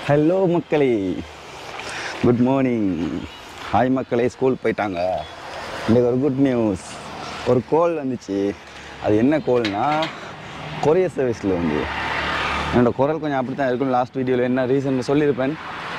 Hello மக்களே good morning hi மக்களே school போயிட்டாங்க இன்றைக்கு ஒரு குட் நியூஸ் ஒரு கோல் வந்துச்சு அது என்ன கோல்னா கொரியர் சர்வீஸில் வந்து என்னோட குரல் கொஞ்சம் அப்படி தான் இருக்கும் லாஸ்ட் வீடியோவில் என்ன ரீசன் சொல்லியிருப்பேன்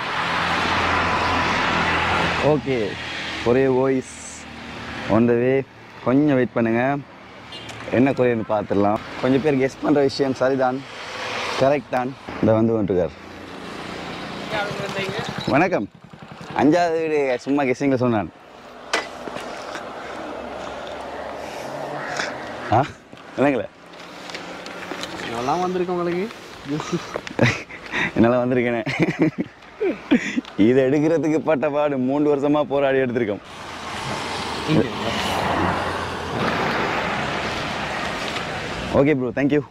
ஓகே ஒரே வாய்ஸ் on the வே கொஞ்சம் வெயிட் பண்ணுங்கள் என்ன கொரியர்னு பார்த்துடலாம் கொஞ்சம் பேர் கெஸ் பண்ணுற விஷயம் சரிதான் கரெக்ட் தான் இந்த வந்து கொண்டிருக்கார் வணக்கம் அஞ்சாவது வீடு சும்மா கெஸ்ஸிங்கில் சொன்னான் ஆ என்னங்களே எல்லாம் வந்திருக்கு உங்களுக்கு என்னால் வந்திருக்கேனே இதை எடுக்கிறதுக்கு பட்ட பாடு மூன்று வருஷமா போராடி எடுத்திருக்கோம் ஓகே ப்ரோ தேங்க்யூ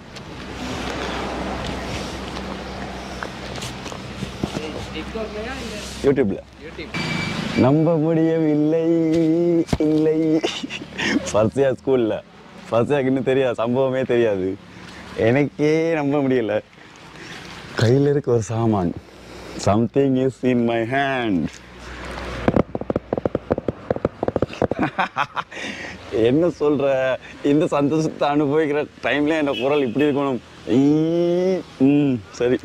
யூடியூப்ல நம்ப முடியவில்லை இல்லை ஃபர்ஸ்டியா ஸ்கூலில் ஃபர்ஸ்டியாக்கு இன்னும் தெரியாது சம்பவமே தெரியாது எனக்கே நம்ப முடியல கையில் இருக்க ஒரு சாமான் something is in my hand என்ன சொல்ற இந்த சந்தோஷத்தை அனுபவிக்கிற டைம்ல என்ன குரல் இப்படி இருக்கணும் ஈ, ம் சரி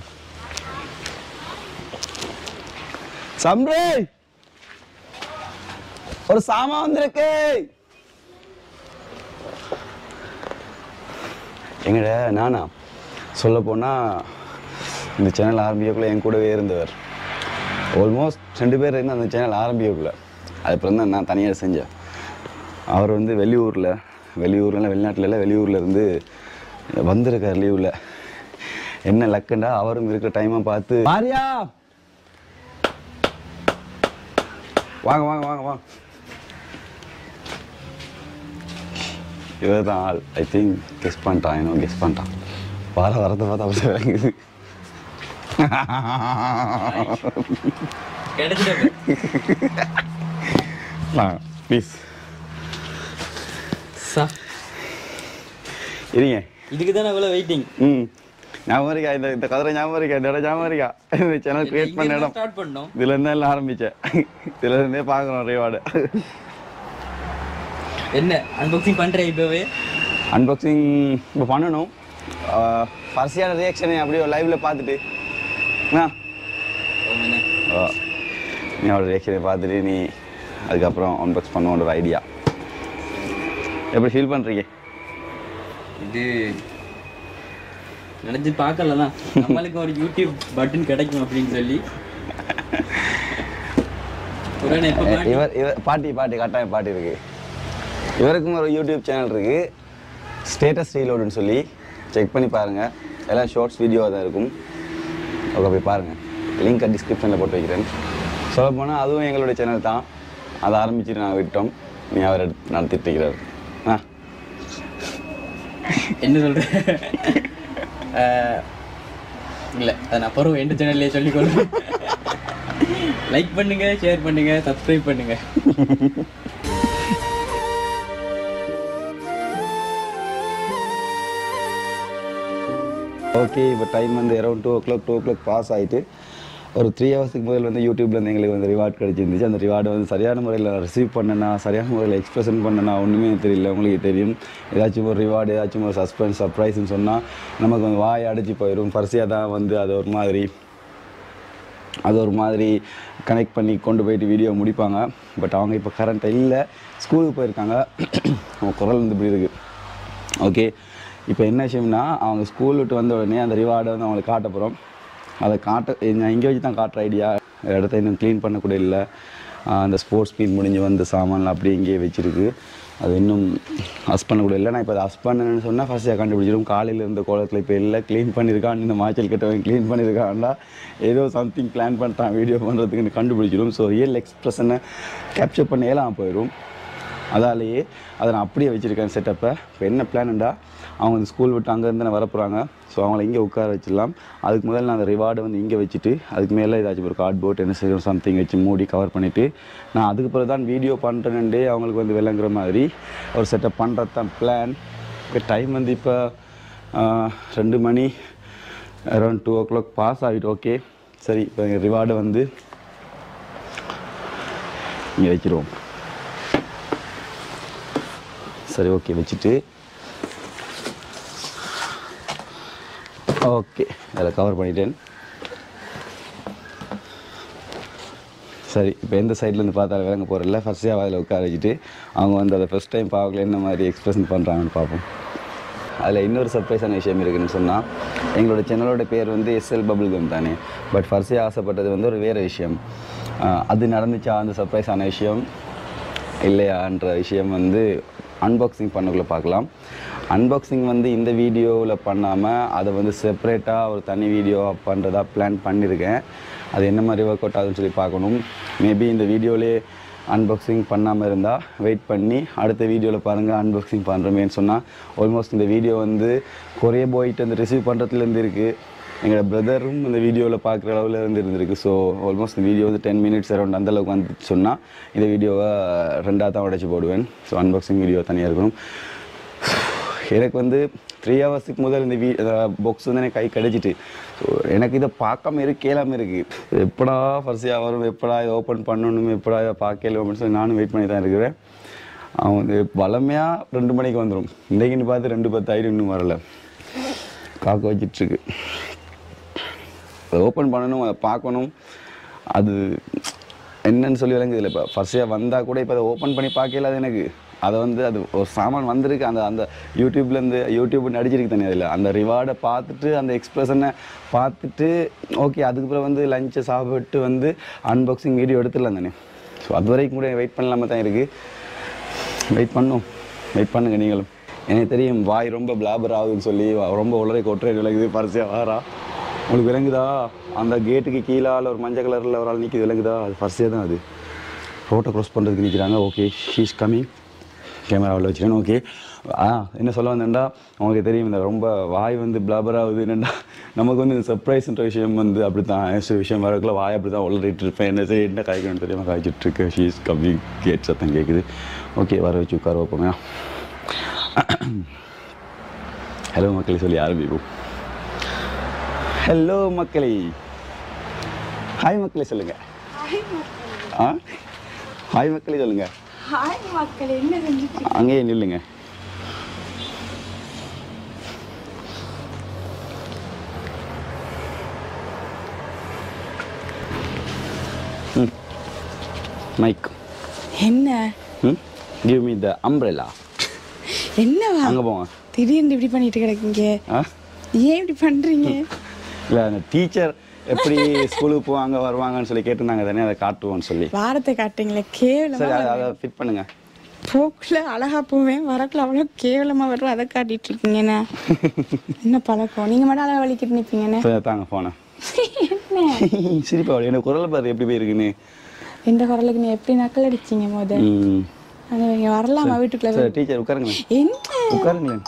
சம்ரே ஒரு சாமான் வந்திருக்கு எங்கட நானா சொல்ல போனா இந்த சேனல் ஆரம்பிக்கக்குள்ள என் கூடவே இருந்தவர் ஆல்மோஸ்ட் ரெண்டு பேர் இருந்து அந்த சேனல் ஆரம்பிக்கக்குள்ள அதுக்கப்புறம் தான் நான் தனியாக செஞ்சேன் அவர் வந்து வெளியூரில் வெளியூர்ல வெளிநாட்டில் இல்லை வெளியூரில் இருந்து வந்திருக்கார் லீவில் என்ன லக்குண்டா அவரும் இருக்கிற டைமை பார்த்து மாரியா வாங்க வாங்க வாங்க வாங்க இவர் தான் ஆள் ஐ திங்க் கெஸ் பண்ணிட்டான் இன்னும் கெஸ் பண்ணிட்டான் வார வரத்தை பார்த்தா அப்படி விளங்குது ப்ளீஸ் இருங்க இதுக்கு தான் இவ்வளோ வெயிட்டிங் ம் ஞாபகம் இருக்கா இந்த இந்த கதிரை ஞாபகம் இருக்கா இந்த இடம் ஞாபகம் இருக்கா இந்த சேனல் கிரியேட் பண்ண இடம் ஸ்டார்ட் பண்ணோம் இதுல இருந்தா எல்லாம் ஆரம்பிச்சேன் இதுல இருந்தே பார்க்குறோம் ரிவார்டு என்ன அன்பாக்சிங் பண்றேன் இப்பவே அன்பாக்சிங் இப்போ பண்ணணும் ஃபர்ஸ்டியான ரியாக்ஷனை அப்படியே லைவ்ல பார்த்துட்டு என்ன ஓ, நீ அவரோட ரியாக்ஷனை பார்த்துட்டு நீ அதுக்கப்புறம் அன்பாக்ஸ் பண்ணுவோன்ற ஒரு ஐடியா எப்படி ஃபீல் பண்ணுறீங்க இது நினைச்சு பார்க்கலதான் நம்மளுக்கு ஒரு யூடியூப் பட்டன் கிடைக்கும் அப்படின்னு சொல்லி புராண எப்ப பாட்டி? இவர் இவர் பாட்டி பாட்டி கட்டாயம் பாட்டி இருக்கு இவருக்கும் ஒரு யூடியூப் சேனல் இருக்கு ஸ்டேட்டஸ் ரீலோடுன்னு சொல்லி செக் பண்ணி பாருங்க எல்லாம் ஷார்ட்ஸ் வீடியோவாக தான் இருக்கும் ஓகே போய் பாருங்க லிங்க் டிஸ்கிரிப்ஷனில் போட்டு வைக்கிறேன் சொல்ல போனால் அதுவும் எங்களுடைய சேனல் தான் அதை ஆரம்பிச்சுட்டு நாங்கள் விட்டோம் நீ அவர் எடுத்து நடத்திட்டு இருக்கிறார் ஆ என்ன சொல்ற அஹ், இல்ல அதை நான் பருவம் எந்த சேனல்லே சொல்லிக் கொள்றேன் லைக் பண்ணுங்க ஷேர் பண்ணுங்க சப்ஸ்கிரைப் பண்ணுங்க ஓகே இப்போ டைம் வந்து around two o'clock two o'clock pass ஆகிட்டு ஒரு த்ரீ ஹவர்ஸுக்கு முதல் வந்து யூடியூப்லேருந்து எங்களுக்கு வந்து ரிவார்ட் கிடச்சிருந்துச்சு அந்த ரிவார்டை வந்து சரியான முறையில் ரிசீவ் பண்ணனா சரியான முறையில் எக்ஸ்பிரஷன் பண்ணனா ஒன்றுமே தெரியல உங்களுக்கு தெரியும் ஏதாச்சும் ஒரு ரிவார்டு ஏதாச்சும் ஒரு சஸ்பென்ஸ் சர்ப்ரைஸ்னு சொன்னால் நமக்கு வந்து வாய் அடைச்சி போயிடும் ஃபர்ஸ்டியாக தான் வந்து அது ஒரு மாதிரி அது ஒரு மாதிரி கனெக்ட் பண்ணி கொண்டு போயிட்டு வீடியோ முடிப்பாங்க பட் அவங்க இப்போ கரண்ட் இல்லை ஸ்கூலுக்கு போயிருக்காங்க அவங்க குரல் வந்து இப்படி இருக்குது ஓகே இப்போ என்ன விஷயம்னா அவங்க ஸ்கூல் விட்டு வந்த உடனே அந்த ரிவார்டை வந்து அவங்களுக்கு காட்ட போகிறோம் அதை காட்ட நான் இங்கே வச்சு தான் காட்டுற ஐடியா இடத்த இன்னும் க்ளீன் பண்ணக்கூட இல்லை ஆஹ் அந்த ஸ்போர்ட்ஸ் மீட் முடிஞ்சு வந்த சாமான்லாம் அப்படியே இங்கேயே வச்சிருக்கு அது இன்னும் ஹஸ் பண்ணக்கூட இல்லை நான் இப்போ அதை ஹஸ் பண்ணணும்னு சொன்னால் ஃபஸ்ட்டு கண்டுபிடிச்சிடும் காலையில் இருந்த கோலத்தில் இப்போ இல்லை க்ளீன் பண்ணியிருக்கான் இந்த மாய்ச்சல் கிட்டவன் க்ளீன் பண்ணியிருக்கான்டா ஏதோ சம்திங் பிளான் பண்ணிட்டான் வீடியோ பண்ணுறதுக்குன்னு கண்டுபிடிச்சிடும் ஸோ ரியல் எக்ஸ்ப்ரெஷனை கேப்சர் பண்ண இயலாம போயிடும் அதாலேயே அதை நான் அப்படியே வச்சுருக்கேன் செட்டப்பை இப்போ என்ன பிளான்டா அவங்க அந்த ஸ்கூல் விட்டு அங்கேருந்து நான் வரப்போகிறாங்க ஸோ அவங்கள இங்கே உட்கார வச்சிடலாம் அதுக்கு முதல்ல நான் அந்த ரிவார்டை வந்து இங்கே வச்சுட்டு அதுக்கு மேலே ஏதாச்சும் ஒரு கார்ட்போர்ட் என்ன செய்யணும் சம்திங் வச்சு மூடி கவர் பண்ணிவிட்டு நான் அதுக்கு பிறகு தான் வீடியோ பண்ணுறேன்டே அவங்களுக்கு வந்து விளங்குற மாதிரி ஒரு செட்டப் பண்ணுறது தான் பிளான் இப்போ டைம் வந்து இப்போ ரெண்டு மணி around two o'clock pass ஆகிட்டு ஓகே சரி இப்போ ரிவார்டை வந்து இங்கே வைக்கிறோம் சரி ஓகே வச்சுட்டு ஓகே அதில் கவர் பண்ணிட்டேன் சரி இப்போ எந்த சைட்லேருந்து பார்த்தாலும் விளங்க போகிறதில்ல ஃபர்ஸ்ட்டாக அதில் உட்கார வச்சுட்டு அவங்க வந்து அதை ஃபஸ்ட் டைம் பார்க்கல என்ன மாதிரி எக்ஸ்பிரஷன் பண்ணுறாங்கன்னு பார்ப்போம் அதில் இன்னொரு சர்ப்ரைஸான விஷயம் இருக்குதுன்னு சொன்னால் எங்களோட சேனலோட பேர் வந்து எஸ்எல் பபுள் கம் தானே பட் ஃபர்ஸ்டே ஆசைப்பட்டது வந்து ஒரு வேறு விஷயம் ஆஹ் அது நடந்துச்சா அந்த சர்ப்ரைஸான விஷயம் இல்லையான்ற விஷயம் வந்து அன்பாக்சிங் பண்ணக்குள்ளே பார்க்கலாம் அன்பாக்சிங் வந்து இந்த வீடியோவில் பண்ணாமல் அதை வந்து செப்பரேட்டாக ஒரு தனி வீடியோ பண்ணுறதா பிளான் பண்ணியிருக்கேன் அது என்ன மாதிரி ஒர்க் அவுட் ஆகுதுன்னு சொல்லி பார்க்கணும் மேபி இந்த வீடியோவிலே அன்பாக்சிங் பண்ணாமல் இருந்தால் வெயிட் பண்ணி அடுத்த வீடியோவில் பாருங்கள் அன்பாக்சிங் பண்ணுறோமேன்னு சொன்னால் ஆல்மோஸ்ட் இந்த வீடியோ வந்து கொரிய போயிட்டு அந்த ரிசீவ் பண்ணுறதுலேருந்து இருக்குது எங்களோட பிரதரும் இந்த வீடியோவில் பார்க்குற அளவில் இருந்து இருந்திருக்கு ஸோ ஆல்மோஸ்ட் இந்த வீடியோ வந்து டென் மினிட்ஸ் அரௌண்ட் அந்தளவுக்கு வந்து சொன்னால் இந்த வீடியோவை ரெண்டாக தான் உடைச்சு போடுவேன் ஸோ அன்பாக்சிங் வீடியோ தனியாக இருக்கணும் எனக்கு வந்து த்ரீ ஹவர்ஸுக்கு முதல் இந்த வீ பாக்ஸ் வந்து எனக்கு கை கிடைச்சிட்டு ஸோ எனக்கு இதை பார்க்காம இருக்கு கேளாமல் இருக்குது எப்படா ஃபர்ஸ்டாக வரும் எப்படா இதை ஓப்பன் பண்ணணும் எப்படா இதை பார்க்கல அப்படின்னு சொல்லி நானும் வெயிட் பண்ணி தான் இருக்கிறேன் அவன் வந்து வளமையாக ரெண்டு மணிக்கு வந்துடும் இன்றைக்கின்னு பார்த்து ரெண்டு பத்து ஆயிரம் இன்னும் வரல காக்க வச்சிட்ருக்கு அதை ஓப்பன் பண்ணணும் அதை பார்க்கணும் அது என்னன்னு சொல்லி விளங்குது இல்லை இப்போ ஃபர்ஸ்டாக வந்தால் கூட இப்போ அதை ஓப்பன் பண்ணி பார்க்கல அது எனக்கு அதை வந்து அது ஒரு சாமான் வந்திருக்கு அந்த அந்த யூடியூப்லேருந்து யூடியூப் நடிச்சிருக்கு தானே அதில் அந்த ரிவார்டை பார்த்துட்டு அந்த எக்ஸ்பிரஷனை பார்த்துட்டு ஓகே அதுக்கப்புறம் வந்து லஞ்சை சாப்பிட்டு வந்து அன்பாக்சிங் வீடியோ எடுத்துடலாம் தானே ஸோ அது வரைக்கும் கூட வெயிட் பண்ணலாமல் தான் இருக்குது வெயிட் பண்ணும் வெயிட் பண்ணுங்க நீங்களும் எனக்கு தெரியும் வாய் ரொம்ப பிளாபர் ஆகுதுன்னு சொல்லி ரொம்ப உளரை கொட்டுரை விளங்குது பரிசையாக வாரா உங்களுக்கு விளங்குதா அந்த கேட்டுக்கு கீழால் ஒரு மஞ்சள் கலரில் ஒரு ஆள் நிற்கிது விளங்குதா அது ஃபர்ஸ்டே தான் அது ரோட்டை க்ராஸ் பண்ணுறதுக்கு நிற்கிறாங்க ஓகே ஷீஸ் கம்மிங் கேமராவில் வச்சுக்கணும் ஓகே ஆ என்ன சொல்ல வந்தேன்டா உங்களுக்கு தெரியும் இந்த ரொம்ப வாய் வந்து பிளாபர் ஆகுது என்னடா நமக்கு வந்து இந்த சர்ப்ரைஸ்ன்ற விஷயம் வந்து அப்படி தான் விஷயம் வரக்குள்ள வாய் அப்படி தான் உளறிட்டு இருப்பேன் என்ன செய்ய என்ன காய்க்கணும் தெரியாமல் காய்ச்சிட்டு இருக்கு ஷீஸ் கம்மி கேட் சத்தம் கேட்குது ஓகே வர வச்சு உட்கார வைப்போங்க ஹலோ மக்களே சொல்லி ஆரம்பிப்போம் ஹலோ மக்களே ஹாய் மக்களே சொல்லுங்க ஆ ஹாய் மக்களே சொல்லுங்க ஹாய் மக்கள் என்ன செஞ்சுட்டு அங்கேயே நில்லுங்க ம் மைக் என்ன ம் கிவ் மீ த அம்ப்ரெல்லா என்னவா அங்கே போங்க திடீர்னு இப்படி பண்ணிட்டு கிடக்குங்க ஆ ஏன் இப்படி பண்றீங்க இல்லை அந்த டீச்சர் எப்படி ஸ்கூலுக்கு போவாங்க வருவாங்கன்னு சொல்லி கேட்டிருந்தாங்க தானே அதை காட்டுவோன்னு சொல்லி வாரத்தை காட்டுங்களே கேவலமா சரி அதை அதை ஃபிட் பண்ணுங்க போக்குல அழகா போவேன் வரக்குள்ள அவ்வளோ கேவலமா வரும் அதை காட்டிட்டு இருக்கீங்கண்ணே என்ன பழக்கம் நீங்க மட்டும் அழகா வலிக்கிட்டு நிப்பீங்கண்ணே சரி தாங்க போனேன் என்ன சிரிப்பா அவளே எனக்கு குரல் பாரு எப்படி போயிருக்குன்னு எந்த குரலுக்கு நீ எப்படி நக்கல் அடிச்சீங்க முத ம் அது இங்க வரலாமா வீட்டுக்குள்ள சரி டீச்சர் உட்காருங்களேன் என்ன உட்காருங்களேன்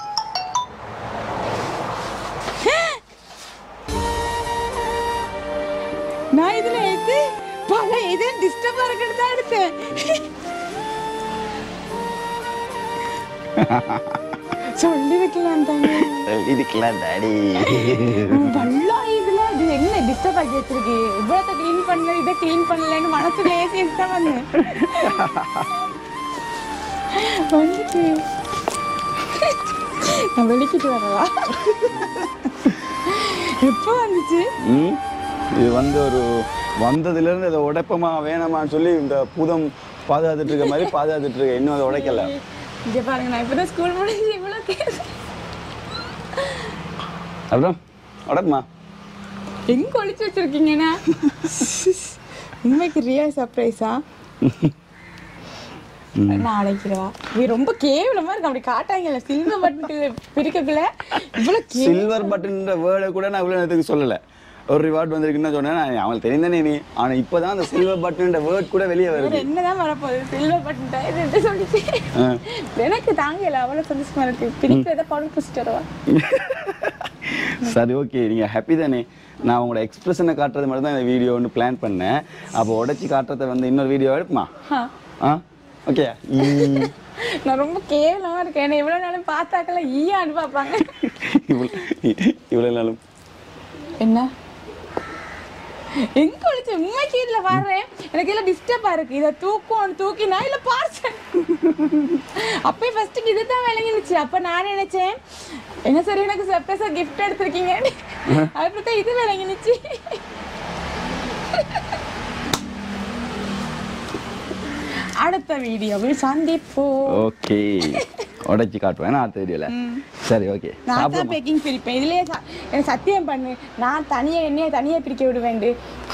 நான் இதுல எது பல எது டிஸ்டர்பா இருக்கிறது தான் எடுத்தேன் சொல்லி வைக்கலாம் தானே இதுக்கெல்லாம் டாடி நல்லா இதுல இது என்ன டிஸ்டர்ப் ஆகி வச்சிருக்கு இவ்வளவு க்ளீன் பண்ணல இதை க்ளீன் பண்ணலன்னு மனசுல ஏசி தான் வந்தேன் வந்துட்டு நான் வெளிக்கிட்டு வரவா எப்போ வந்துச்சு ம் இது வந்து ஒரு வந்ததுலேருந்து இதை உடைப்பமா வேணாமான்னு சொல்லி இந்த பூதம் பாதுகாத்துட்டு இருக்க மாதிரி பாதுகாத்துட்டு இருக்க இன்னும் அதை உடைக்கல இங்க பாருங்க நான் இப்பதான் ஸ்கூல் முடிஞ்சு இவ்வளவு கேஸ் அப்புறம் உடக்குமா எங்க ஒளிச்சு வச்சிருக்கீங்கண்ணா உண்மைக்கு ரியல் சர்ப்ரைஸா நான் அழைக்கிறவா இது ரொம்ப கேவலமா இருக்கு அப்படி காட்டாங்கல்ல சில்வர் பட்டன் பிரிக்கக்குள்ள இவ்வளவு கே சில்வர் பட்டன்ற வேர்டை கூட நான் இவ்வளோ நேரத்துக்கு சொல்லலை ஒரு ரிவார்ட் வந்திருக்குன்னு சொன்னேன் நான் அவங்களுக்கு தெரிந்தானே நீ ஆனால் இப்போ தான் அந்த சில்வர் பட்டன்ற வேர்ட் கூட வெளியே வேற வருது என்னதான் வரப்போகுது சில்வர் பட்டன் இது இது சொல்லிட்டு ஆ. எனக்கு தாங்கல அவ்வளவு சந்தோஷமா இருக்கு பிரிக்கிறத படம் பிடிச்சிட்டு வரவா சரி ஓகே நீங்கள் ஹாப்பி தானே நான் உங்களோட எக்ஸ்பிரஷனை காட்டுறது மட்டும் தான் இந்த வீடியோ ஒன்று பிளான் பண்ணேன் அப்போ உடைச்சி காட்டுறதை வந்து இன்னொரு வீடியோ எடுக்குமா ஆ. ஆ ஓகே நான் ரொம்ப கேவலமா இருக்கேன் என்ன எவ்வளவு நாளும் பார்த்தாக்கெல்லாம் ஈயான்னு பார்ப்பாங்க இவ்வளோ இவ்வளோ நாளும் என்ன எங்க ஒழிச்சு உண்மைக்கு இதுல பாடுறேன் எனக்கு இதுல டிஸ்டர்பா இருக்கு இதை தூக்கும் தூக்கினா இல்ல பார்சல் அப்பயே ஃபர்ஸ்ட் இதுதான் விளங்கினுச்சு அப்ப நான் நினைச்சேன் என்ன சரி எனக்கு சர்ப்ரைஸா கிஃப்ட் எடுத்திருக்கீங்க அப்புறம் தான் இது விளங்கினுச்சு அடுத்த வீடியோவில் சந்திப்போம் ஓகே உடைச்சி காட்டுவேன் ஏன்னா அடுத்த வீடியோல சரி ஓகே நான் தான் பேக்கிங் பிரிப்பேன் இதுலயே ச- எனக்கு சத்தியம் பண்ணு நான் தனியா என்னைய தனியா பிரிக்க விடுவேன்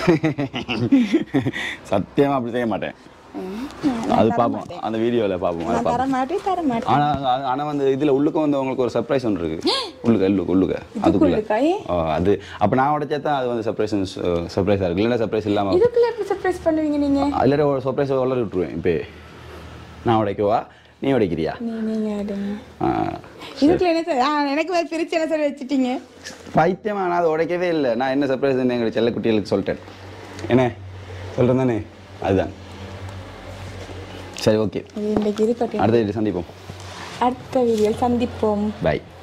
சத்தியமா அப்படி செய்ய மாட்டேன் அது பார்ப்போம் அந்த வீடியோவில் பார்ப்போம் அதை நான் தர பார்ப்போம் மாட்டேன் தர மாட்டேன் ஆனால் ஆனால் வந்து இதில் உள்ளுக்க வந்து உங்களுக்கு ஒரு சர்ப்ரைஸ் ஒன்று இருக்கு உள்ளுக்க உள்ளுக்க உள்ளுக்க அதுக்குள்ள இதுக்குள்ளக்கா? ஏ? ஓ, அது அப்போ நான் உடைச்சா தான் அது வந்து சர்ப்ரைஸ் சர்ப்ரைஸாக இருக்கு இல்லைன்னா சர்ப்ரைஸ் இல்லாமல் இதுக்குள்ள எப்படி சர்ப்ரைஸ் பண்ணுவீங்க நீங்க அதில் ஒரு சர்ப்ரைஸ் வளர விட்டுருவேன் இப்போ நான் உடைக்கவா நீ உடைக்கிறியா நீ நீங்க ஆடுங்க ஆ, இதுக்குள்ள என்ன சார் ஆ, எனக்கு வேற பிரிச்சு என்ன சார் வச்சுட்டீங்க பைத்தியமா நான் அதை உடைக்கவே இல்லை நான் என்ன சர்ப்ரைஸ் எங்கள் செல்லக்குட்டிகளுக்கு சொல்லிட்டேன் என்ன சொல்கிறேன் தானே அதுதான் சரி ஓகே இது இன்றைக்கு இருக்கட்டும் அடுத்த வீடியோ சந்திப்போம் அடுத்த வீடியோ சந்திப்போம் பாய்